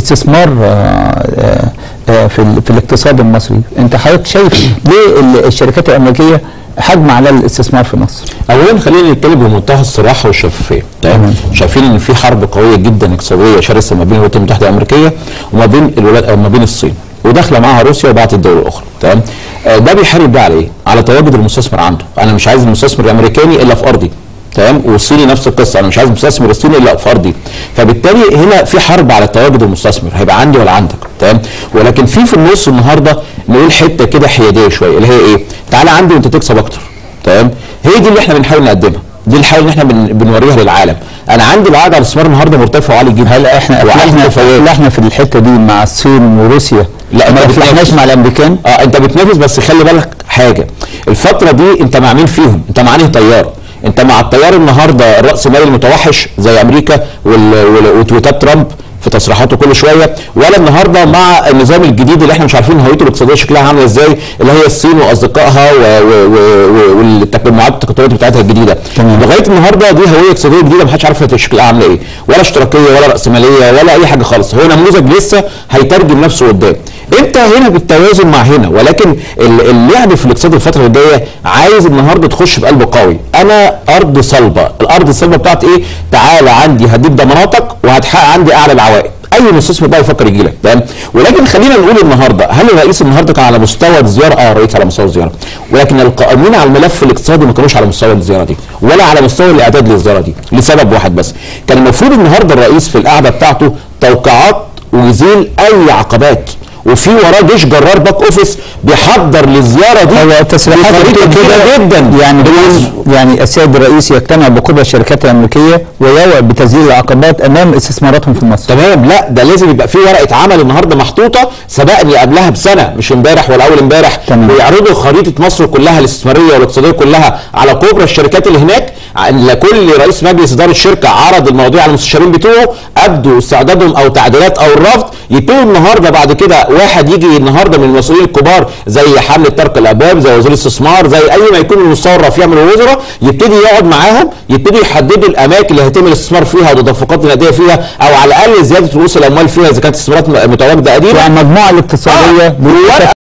استثمار آه، آه، آه، في ال- في الاقتصاد المصري انت حضرتك شايف ليه ال- الشركات الامريكيه حجم على الاستثمار في مصر اولا خلينا نتكلم بمنتهى الصراحه والشفافيه تمام شايفين ان في حرب قويه جدا اقتصاديه شرسه ما بين الولايات المتحده الامريكيه وما بين الولايات او ما بين الصين وداخله معاها روسيا وبعض الدول الاخرى تمام آه، ده بيحارب ده على ايه؟ على تواجد المستثمر عنده انا مش عايز المستثمر الامريكاني الا في ارضي تمام والصيني نفس القصه انا مش عايز المستثمر الصيني الا في ارضي فبالتالي هنا في حرب على تواجد المستثمر هيبقى عندي ولا عندك تمام ولكن في في النص النهارده نقول حته كده حياديه شويه اللي هي ايه؟ تعالى عندي وانت تكسب اكتر تمام هي دي اللي احنا بنحاول نقدمها دي الحاجه اللي احنا بن... بنوريها للعالم انا عندي العائد على الاستثمار النهارده مرتفع وعالي جدا هل احنا وعالي افلحنا تفاوت. افلحنا في الحته دي مع الصين وروسيا لا، ما أنت افلحناش بتنافس. مع الامريكان اه انت بتنافس بس خلي بالك حاجه الفتره دي انت مع مين فيهم انت مع انهي طيار انت مع التيار النهارده الراسمالي المتوحش زي امريكا وال... وال... وتويتات ترامب في تصريحاته كل شويه ولا النهارده مع النظام الجديد اللي احنا مش عارفين هويته الاقتصاديه شكلها عامله ازاي اللي هي الصين واصدقائها و... و... و... و... والتجمعات التقاطعيه بتاعتها الجديده تمام. لغايه النهارده دي هويه اقتصاديه جديده محدش عارف هي شكلها عامله ايه ولا اشتراكيه ولا راسماليه ولا اي حاجه خالص هو نموذج لسه هيترجم نفسه قدام انت هنا بالتوازن مع هنا ولكن ال- اللعب في الاقتصاد الفتره الجايه عايز النهارده تخش بقلب قوي انا ارض صلبه الارض الصلبه بتاعت ايه تعالى عندي هديك ضماناتك وهتحقق عندي اعلى العوائد اي مستثمر بقى يفكر يجي لك تمام ولكن خلينا نقول النهارده هل الرئيس النهارده كان على مستوى الزياره اه الرئيس على مستوى الزياره ولكن القائمين على الملف الاقتصادي ما كانوش على مستوى الزياره دي ولا على مستوى الاعداد للزياره دي لسبب واحد بس كان المفروض النهارده الرئيس في القعده بتاعته توقيعات ويزيل اي عقبات وفي وراه جيش جرار باك اوفيس بيحضر للزياره دي هو تصريحات بطريقه كده جدا يعني بيقول يعني السيد الرئيس يقتنع بقدره الشركات الامريكيه ويوعد بتذليل العقبات امام استثماراتهم في مصر تمام لا ده لازم يبقى في ورقه عمل النهارده محطوطه سبقني قبلها بسنه مش امبارح ولا اول امبارح تمام. ويعرضوا خريطه مصر كلها الاستثماريه والاقتصاديه كلها على كبرى الشركات اللي هناك ع- لكل رئيس مجلس اداره شركه عرض المواضيع على المستشارين بتوعه ابدوا استعدادهم او تعديلات او الرفض يبتدوا النهارده بعد كده واحد يجي النهارده من المسؤولين الكبار زي حمله طارق الابواب زي وزير الاستثمار زي اي ما يكون المستوى الرفيع من الوزراء يبتدي يقعد معاهم يبتدوا يحددوا الاماكن اللي هيتم الاستثمار فيها والتدفقات النقديه فيها او على الاقل زياده رؤوس الاموال فيها اذا كانت استثمارات م- متواجده قديمه يعني المجموعه الاقتصاديه آه، بتتفق